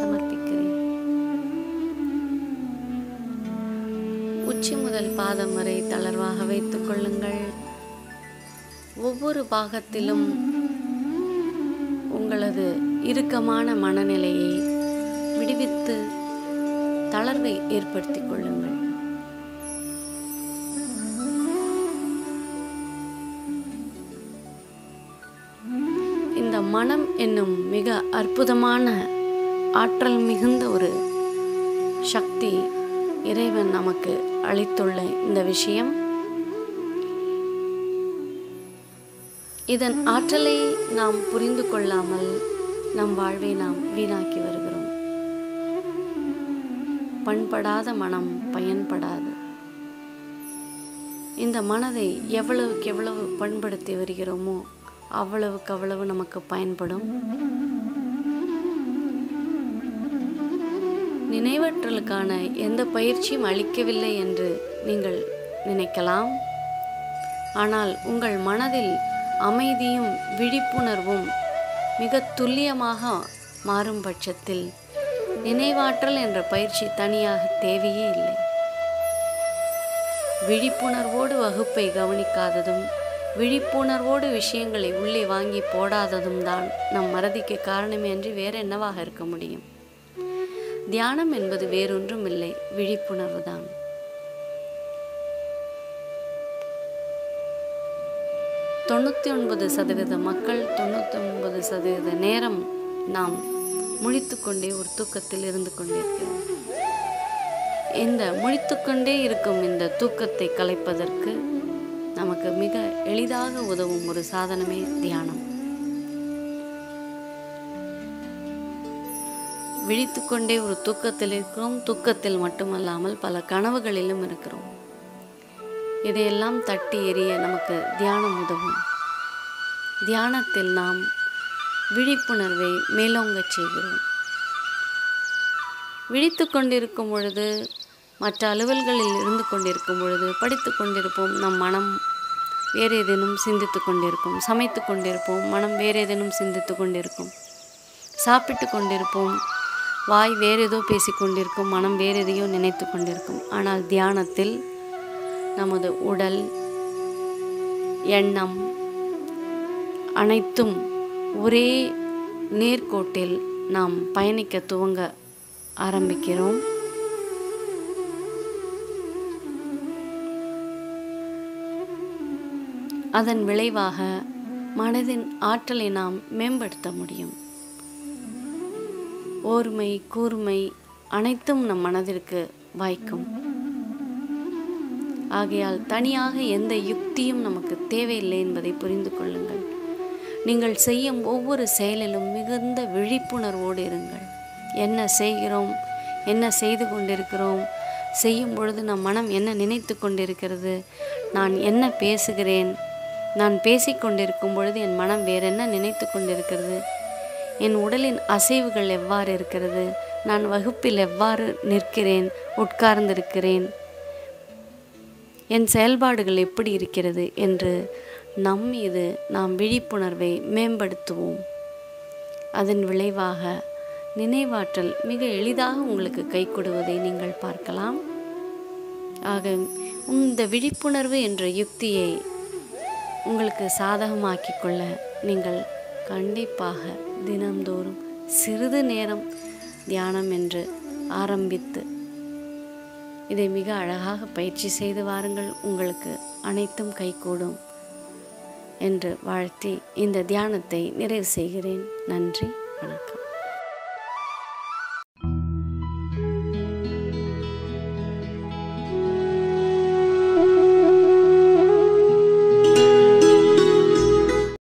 சமர்ப்பிக்கிறேன் உச்சி முதல் பாதம் வரை தளர்வாக வைத்துக் கொள்ளுங்கள் ஒவ்வொரு பாகத்திலும் உங்களது இறுக்கமான மனநிலையை விடுவித்து தளர்வை ஏற்படுத்திக் கொள்ளுங்கள் இந்த மனம் என்னும் மிக அற்புதமான ஆற்றல் மிகுந்த ஒரு சக்தி இறைவன் நமக்கு அளித்துள்ள இந்த விஷயம் இதன் ஆற்றலை நாம் புரிந்து கொள்ளாமல் நம் வாழ்வை நாம் வீணாக்கி வருகிறோம் பண்படாத மனம் பயன்படாது இந்த மனதை எவ்வளவுக்கு எவ்வளவு பண்படுத்தி வருகிறோமோ அவ்வளவுக்கு அவ்வளவு நமக்கு பயன்படும் நினைவற்றலுக்கான எந்த பயிற்சியும் அளிக்கவில்லை என்று நீங்கள் நினைக்கலாம் ஆனால் உங்கள் மனதில் அமைதியும் விழிப்புணர்வும் மிக துல்லியமாக மாறும் பட்சத்தில் நினைவாற்றல் என்ற பயிற்சி தனியாக தேவையே இல்லை விழிப்புணர்வோடு வகுப்பை கவனிக்காததும் விழிப்புணர்வோடு விஷயங்களை உள்ளே வாங்கி போடாததும் தான் நம் மறதிக்கு காரணமே அன்றி வேறு என்னவாக இருக்க முடியும் தியானம் என்பது வேறொன்றும் இல்லை விழிப்புணர்வு தான் தொண்ணூற்றி ஒன்பது சதவீத மக்கள் தொண்ணூற்றி ஒன்பது சதவீத நேரம் நாம் முழித்துக்கொண்டே ஒரு தூக்கத்தில் இருந்து கொண்டிருக்கிறோம் இந்த முழித்துக்கொண்டே இருக்கும் இந்த தூக்கத்தை கலைப்பதற்கு நமக்கு மிக எளிதாக உதவும் ஒரு சாதனமே தியானம் விழித்துக்கொண்டே ஒரு தூக்கத்தில் இருக்கிறோம் தூக்கத்தில் மட்டுமல்லாமல் பல கனவுகளிலும் இருக்கிறோம் இதையெல்லாம் தட்டி எறிய நமக்கு தியானம் உதவும் தியானத்தில் நாம் விழிப்புணர்வை மேலோங்கச் செய்கிறோம் விழித்து கொண்டிருக்கும் பொழுது மற்ற அலுவல்களில் இருந்து கொண்டிருக்கும் பொழுது படித்து கொண்டிருப்போம் நம் மனம் வேறு ஏதேனும் சிந்தித்து கொண்டிருக்கும் சமைத்து கொண்டிருப்போம் மனம் வேறு ஏதேனும் சிந்தித்து கொண்டிருக்கும் சாப்பிட்டு கொண்டிருப்போம் வாய் வேறு ஏதோ பேசிக்கொண்டிருக்கும் மனம் வேறு எதையோ நினைத்து கொண்டிருக்கும் ஆனால் தியானத்தில் நமது உடல் எண்ணம் அனைத்தும் ஒரே நேர்கோட்டில் நாம் பயணிக்க துவங்க ஆரம்பிக்கிறோம் அதன் விளைவாக மனதின் ஆற்றலை நாம் மேம்படுத்த முடியும் ஓர்மை கூர்மை அனைத்தும் நம் மனதிற்கு வாய்க்கும் ஆகையால் தனியாக எந்த யுக்தியும் நமக்கு தேவையில்லை என்பதை புரிந்து கொள்ளுங்கள் நீங்கள் செய்யும் ஒவ்வொரு செயலிலும் மிகுந்த விழிப்புணர்வோடு இருங்கள் என்ன செய்கிறோம் என்ன செய்து கொண்டிருக்கிறோம் செய்யும் பொழுது நம் மனம் என்ன நினைத்து கொண்டிருக்கிறது நான் என்ன பேசுகிறேன் நான் பேசிக்கொண்டிருக்கும் பொழுது என் மனம் வேறென்ன நினைத்து கொண்டிருக்கிறது என் உடலின் அசைவுகள் எவ்வாறு இருக்கிறது நான் வகுப்பில் எவ்வாறு நிற்கிறேன் உட்கார்ந்திருக்கிறேன் என் செயல்பாடுகள் எப்படி இருக்கிறது என்று நம் மீது நாம் விழிப்புணர்வை மேம்படுத்துவோம் அதன் விளைவாக நினைவாற்றல் மிக எளிதாக உங்களுக்கு கை கொடுவதை நீங்கள் பார்க்கலாம் ஆக இந்த விழிப்புணர்வு என்ற யுக்தியை உங்களுக்கு சாதகமாக்கிக் கொள்ள நீங்கள் கண்டிப்பாக தினந்தோறும் சிறிது நேரம் தியானம் என்று ஆரம்பித்து இதை மிக அழகாக பயிற்சி செய்து வாருங்கள் உங்களுக்கு அனைத்தும் கைகூடும் என்று வாழ்த்தி இந்த தியானத்தை நிறைவு செய்கிறேன் நன்றி வணக்கம்